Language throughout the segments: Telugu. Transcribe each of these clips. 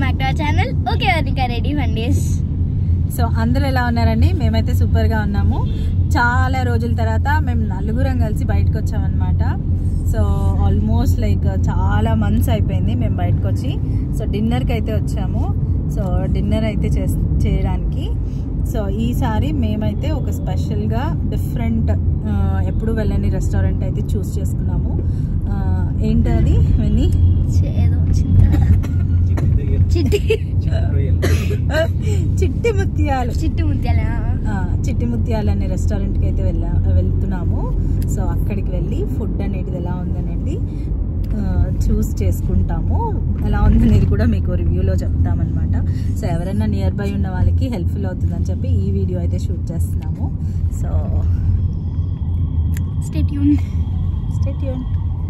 back to our channel okay Varnika ready Mondays so అందరూ ఎలా ఉన్నారండి మేమైతే సూపర్గా ఉన్నాము చాలా రోజుల తర్వాత మేము నలుగురం కలిసి బయటకు వచ్చామన్నమాట సో ఆల్మోస్ట్ లైక్ చాలా మంత్స్ అయిపోయింది మేము బయటకు వచ్చి సో డిన్నర్కి అయితే వచ్చాము సో డిన్నర్ అయితే చేస్ చేయడానికి సో ఈసారి మేమైతే ఒక స్పెషల్గా డిఫరెంట్ ఎప్పుడు వెళ్ళని రెస్టారెంట్ అయితే చూస్ చేసుకున్నాము ఆ, ఏంటది విని ఏదో చిత్ర చిట్టి చిట్టి ముత్యాలు చిట్టి ముత్యాల ఆ, చిట్టి ముత్యాలు అనే రెస్టారెంట్కి అయితే వెళ్ళా వెళ్తున్నాము సో అక్కడికి వెళ్ళి ఫుడ్ అనేది ఎలా ఉందనేది చూస్ చేసుకుంటాము ఎలా ఉందనేది కూడా మీకు రివ్యూలో చెప్తామన్నమాట సో ఎవరైనా నియర్ బై ఉన్న వాళ్ళకి హెల్ప్ఫుల్ అవుతుందని చెప్పి ఈ వీడియో అయితే షూట్ చేస్తున్నాము సో స్టేట్యూన్ స్టేట్యూన్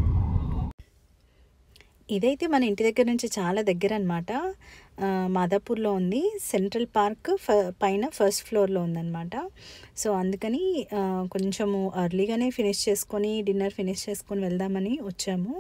ఇదైతే మన ఇంటి దగ్గర నుంచి చాలా దగ్గర అనమాట మాదాపూర్లో ఉంది సెంట్రల్ పార్క్ ఫ పైన ఫస్ట్ ఫ్లోర్లో ఉందన్నమాట సో అందుకని ఆ, కొంచెము అర్లీగానే ఫినిష్ చేసుకొని డిన్నర్ ఫినిష్ చేసుకొని వెళ్దామని వచ్చాము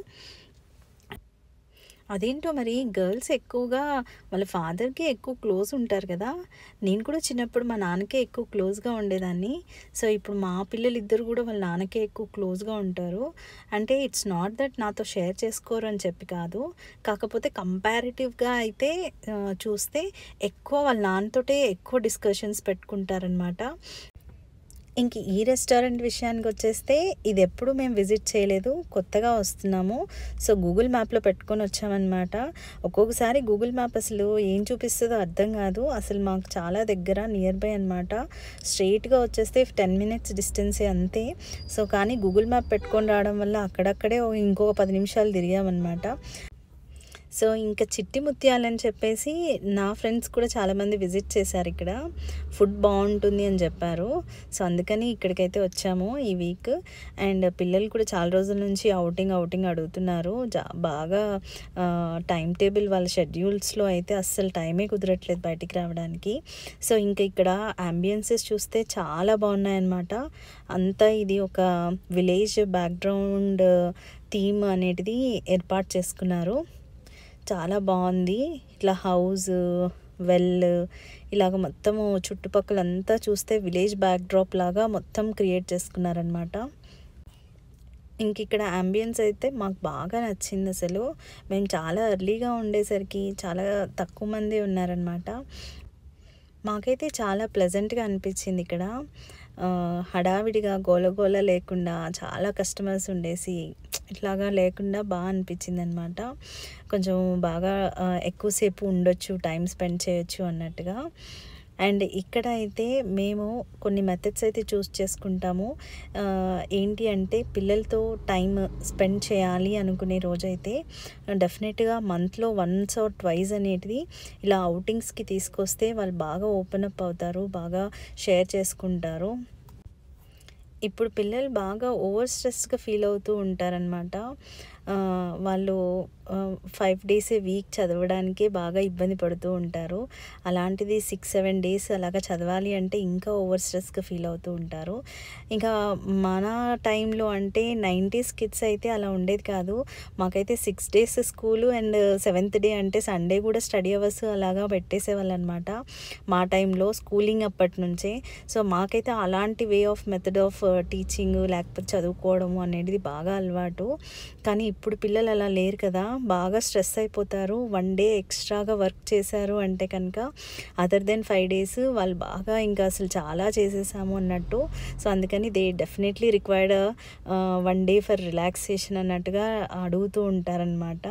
అదేంటో మరి గర్ల్స్ ఎక్కువగా వాళ్ళ ఫాదర్కి ఎక్కువ క్లోజ్ ఉంటారు కదా నేను కూడా చిన్నప్పుడు మా నాన్నకే ఎక్కువ క్లోజ్గా ఉండేదాన్ని సో ఇప్పుడు మా పిల్లలు ఇద్దరు కూడా వాళ్ళ నాన్నకే ఎక్కువ క్లోజ్గా ఉంటారు అంటే ఇట్స్ నాట్ దట్ నాతో షేర్ చేసుకోరు అని చెప్పి కాదు కాకపోతే కంపారిటివ్గా అయితే ఆ, చూస్తే ఎక్కువ వాళ్ళ నాన్నతోటే ఎక్కువ డిస్కషన్స్ పెట్టుకుంటారనమాట ఇంక ఈ రెస్టారెంట్ విషయానికి వచ్చేస్తే ఇది ఎప్పుడు మేము విజిట్ చేయలేదు కొత్తగా వస్తున్నాము సో గూగుల్ మ్యాప్లో పెట్టుకొని వచ్చామన్నమాట ఒక్కొక్కసారి గూగుల్ మ్యాప్ అసలు ఏం చూపిస్తుందో అర్థం కాదు అసలు మాకు చాలా దగ్గర నియర్ బై అనమాట స్ట్రైట్గా వచ్చేస్తే టెన్ మినిట్స్ డిస్టెన్సే అంతే సో కానీ గూగుల్ మ్యాప్ పెట్టుకొని రావడం వల్ల అక్కడక్కడే ఓ ఇంకొక పది నిమిషాలు తిరిగామన్నమాట సో ఇంకా చిట్టి ముత్యాలని చెప్పేసి నా ఫ్రెండ్స్ కూడా చాలామంది విజిట్ చేశారు ఇక్కడ ఫుడ్ బాగుంటుంది అని చెప్పారు సో అందుకని ఇక్కడికైతే వచ్చాము ఈ వీక్ అండ్ పిల్లలు కూడా చాలా రోజుల నుంచి అవుటింగ్ అవుటింగ్ అడుగుతున్నారు జా బాగా టైం టేబుల్ వాళ్ళ షెడ్యూల్స్లో అయితే అస్సలు టైమే కుదరట్లేదు బయటికి రావడానికి సో ఇంకా ఇక్కడ అంబియన్సెస్ చూస్తే చాలా బాగున్నాయన్నమాట అంతా ఇది ఒక విలేజ్ బ్యాక్గ్రౌండ్ థీమ్ అనేది ఏర్పాటు చేసుకున్నారు చాలా బాగుంది ఇట్లా హౌస్ వెల్ ఇలాగ మొత్తము చుట్టుపక్కల అంతా చూస్తే విలేజ్ బ్యాక్ డ్రాప్ లాగా మొత్తం క్రియేట్ చేసుకున్నారనమాట ఇంక ఇక్కడ అంబియన్స్ అయితే మాకు బాగా నచ్చింది అసలు మేము చాలా ఎర్లీగా ఉండేసరికి చాలా తక్కువ మంది ఉన్నారనమాట మాకైతే చాలా ప్లెజెంట్గా అనిపించింది ఇక్కడ ఆ, హడావిడిగా గోలగోల లేకుండా చాలా కస్టమర్స్ ఉండేసి ఇట్లాగా లేకుండా బాగా అనిపించింది అనమాట కొంచెం బాగా ఆ, ఎక్కువసేపు ఉండొచ్చు టైం స్పెండ్ చేయొచ్చు అన్నట్టుగా అండ్ ఇక్కడ అయితే మేము కొన్ని మెథడ్స్ అయితే చూస్ చేసుకుంటాము ఆ, ఏంటి అంటే పిల్లలతో టైం స్పెండ్ చేయాలి అనుకునే రోజైతే డెఫినెట్గా మంత్లో వన్స్ ఆర్ ట్వైస్ అనేది ఇలా అవుటింగ్స్కి తీసుకొస్తే వాళ్ళు బాగా ఓపెన్ అప్ అవుతారు బాగా షేర్ చేసుకుంటారు ఇప్పుడు పిల్లలు బాగా ఓవర్ స్ట్రెస్గా ఫీల్ అవుతూ ఉంటారనమాట వాళ్ళు ఫైవ్ డేస్ వీక్ చదవడానికే బాగా ఇబ్బంది పడుతూ ఉంటారు అలాంటిది సిక్స్ సెవెన్ డేస్ అలాగా చదవాలి అంటే ఇంకా ఓవర్ స్ట్రెస్గా ఫీల్ అవుతూ ఉంటారు ఇంకా మన టైంలో అంటే నైంటీస్ కిడ్స్ అయితే అలా ఉండేది కాదు మాకైతే six days school and seventh day అంటే సండే కూడా స్టడీ అవర్స్ అలాగా పెట్టేసేవాళ్ళు అనమాట మా టైంలో స్కూలింగ్ అప్పటి నుంచే సో మాకైతే అలాంటి way of method of teaching లేకపోతే చదువుకోవడము అనేది బాగా అలవాటు కానీ ఇప్పుడు పిల్లలు అలా లేరు కదా బాగా స్ట్రెస్ అయిపోతారు వన్ డే ఎక్స్ట్రాగా వర్క్ చేశారు అంటే కనుక అదర్ దెన్ ఫైవ్ డేస్ వాళ్ళు బాగా ఇంకా అసలు చాలా చేసేసాము అన్నట్టు సో అందుకని they definitely required one day for relaxation అన్నట్టుగా అడుగుతూ ఉంటారనమాట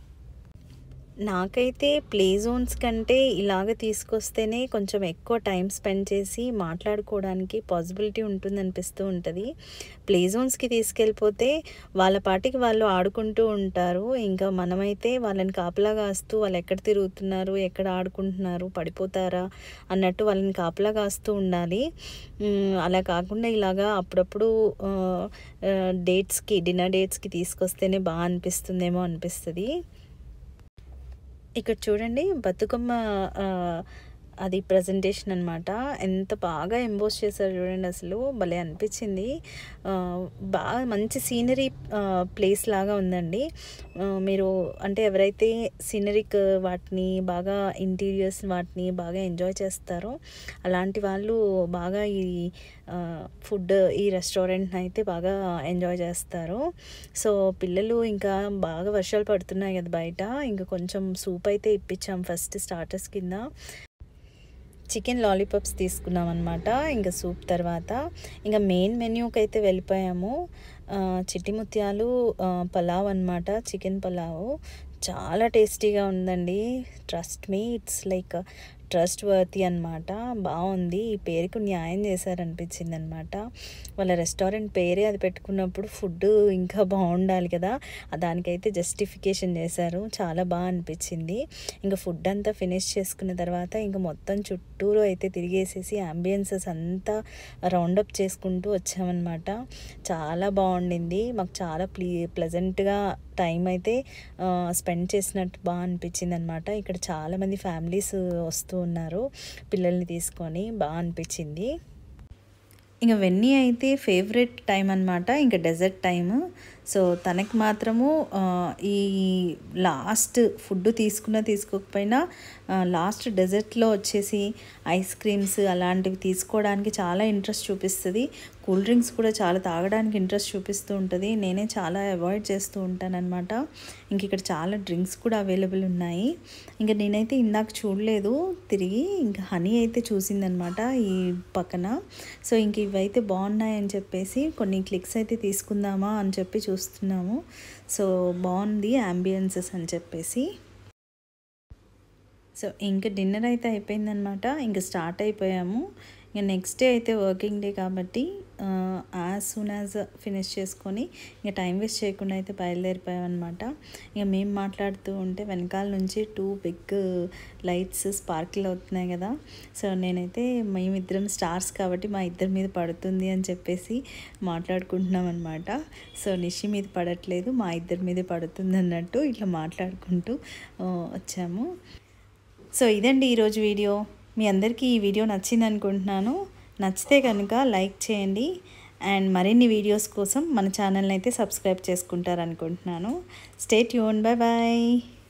నాకైతే ప్లే జోన్స్ కంటే ఇలాగ తీసుకొస్తేనే కొంచెం ఎక్కువ టైం స్పెండ్ చేసి మాట్లాడుకోవడానికి పాసిబిలిటీ ఉంటుంది అనిపిస్తూ ఉంటుంది ప్లే జోన్స్కి తీసుకెళ్ళిపోతే వాళ్ళ పాటికి వాళ్ళు ఆడుకుంటూ ఉంటారు ఇంకా మనమైతే వాళ్ళని కాపలా కాస్తూ వాళ్ళు ఎక్కడ తిరుగుతున్నారు ఎక్కడ ఆడుకుంటున్నారు పడిపోతారా అన్నట్టు వాళ్ళని కాపలా కాస్తూ ఉండాలి ఉమ్, అలా కాకుండా ఇలాగా అప్పుడప్పుడు డేట్స్కి డిన్నర్ డేట్స్కి తీసుకొస్తేనే బాగా అనిపిస్తుందేమో అనిపిస్తుంది ఇక్కడ చూడండి బతుకమ్మ ఆ, అది ప్రజెంటేషన్ అనమాట ఎంత బాగా ఎంబోస్ చేశారు చూడండి అసలు భలే అనిపించింది ఆ, బాగా మంచి సీనరీ ప్లేస్ లాగా ఉందండి ఆ, మీరు అంటే ఎవరైతే సీనరిక్ వాటిని బాగా ఇంటీరియర్స్ వాటిని బాగా ఎంజాయ్ చేస్తారో అలాంటి వాళ్ళు బాగా ఈ ఫుడ్ ఈ రెస్టారెంట్ని అయితే బాగా ఎంజాయ్ చేస్తారు సో పిల్లలు ఇంకా బాగా వర్షాలు పడుతున్నాయి కదా బయట ఇంకా కొంచెం సూప్ అయితే ఇప్పించాం ఫస్ట్ స్టార్టర్స్ కింద చికెన్ లాలీపాప్స్ తీసుకున్నాం అనమాట ఇంకా సూప్ తర్వాత ఇంకా మెయిన్ మెన్యూకి అయితే వెళ్ళిపోయాము ఆ, చిట్టి ముత్యాలు ఆ, పలావ్ అనమాట చికెన్ పలావ్ చాలా టేస్టీగా ఉందండి trust me it's like trustworthy అనమాట బాగుంది ఈ పేరుకు న్యాయం చేశారనిపించింది అనమాట వాళ్ళ రెస్టారెంట్ పేరే అది పెట్టుకున్నప్పుడు ఫుడ్ ఇంకా బాగుండాలి కదా దానికైతే జస్టిఫికేషన్ చేశారు చాలా బాగా అనిపించింది ఇంకా ఫుడ్ అంతా ఫినిష్ చేసుకున్న తర్వాత ఇంకా మొత్తం చుట్టూరు అయితే తిరిగేసేసి అంబియన్సెస్ అంతా రౌండప్ చేసుకుంటూ వచ్చామన్నమాట చాలా బాగుండింది మాకు చాలా ప్లీ ప్లెజెంట్గా టైం అయితే స్పెండ్ చేసినట్టు బాగా అనిపించింది అనమాట ఇక్కడ చాలామంది ఫ్యామిలీస్ వస్తూ ఉన్నారు పిల్లల్ని తీసుకొని బాగా అనిపించింది ఇంకా వెన్నీ అయితే ఫేవరెట్ టైం అనమాట ఇంకా డెజర్ట్ టైం సో తనకి మాత్రము ఆ, ఈ లాస్ట్ ఫుడ్ తీసుకున్నా తీసుకోకపోయినా లాస్ట్ డెజర్ట్లో వచ్చేసి ఐస్ క్రీమ్స్ అలాంటివి తీసుకోవడానికి చాలా ఇంట్రెస్ట్ చూపిస్తుంది కూల్ డ్రింక్స్ కూడా చాలా తాగడానికి ఇంట్రెస్ట్ చూపిస్తూ ఉంటుంది నేనే చాలా అవాయిడ్ చేస్తూ ఉంటానన్నమాట ఇంక ఇక్కడ చాలా డ్రింక్స్ కూడా అవైలబుల్ ఉన్నాయి ఇంకా నేనైతే ఇందాక చూడలేదు తిరిగి ఇంకా హనీ అయితే చూసిందనమాట ఈ పక్కన సో ఇంక ఇవైతే బాగున్నాయని చెప్పేసి కొన్ని క్లిక్స్ అయితే తీసుకుందామా అని చెప్పి చూస్తున్నాము సో బాగుంది అంబియన్సెస్ అని చెప్పేసి సో ఇంకా డిన్నర్ అయితే అయిపోయిందనమాట ఇంకా స్టార్ట్ అయిపోయాము ఇంకా నెక్స్ట్ డే అయితే వర్కింగ్ డే కాబట్టి యాజ్ సూన్ యాజ్ ఫినిష్ చేసుకొని ఇంకా టైం వేస్ట్ చేయకుండా అయితే బయలుదేరిపోయామన్నమాట ఇక మేము మాట్లాడుతూ ఉంటే వెనకాల నుంచి టూ బిగ్ లైట్స్ స్పార్కిల్ అవుతున్నాయి కదా సో నేనైతే మేమిద్దరం స్టార్స్ కాబట్టి మా ఇద్దరి మీద పడుతుంది అని చెప్పేసి మాట్లాడుకుంటున్నాం అనమాట సో నిషి మీద పడట్లేదు మా ఇద్దరి మీదే పడుతుంది అన్నట్టు ఇట్లా మాట్లాడుకుంటూ ఆ, వచ్చాము సో ఇదండి ఈరోజు వీడియో మీ అందరికీ ఈ వీడియో నచ్చింది అనుకుంటున్నాను నచ్చితే కనుక లైక్ చేయండి అండ్ మరిన్ని వీడియోస్ కోసం మన ఛానల్ని అయితే సబ్స్క్రైబ్ చేసుకుంటారనుకుంటున్నాను స్టేట్ యూన్ బాయ్ బాయ్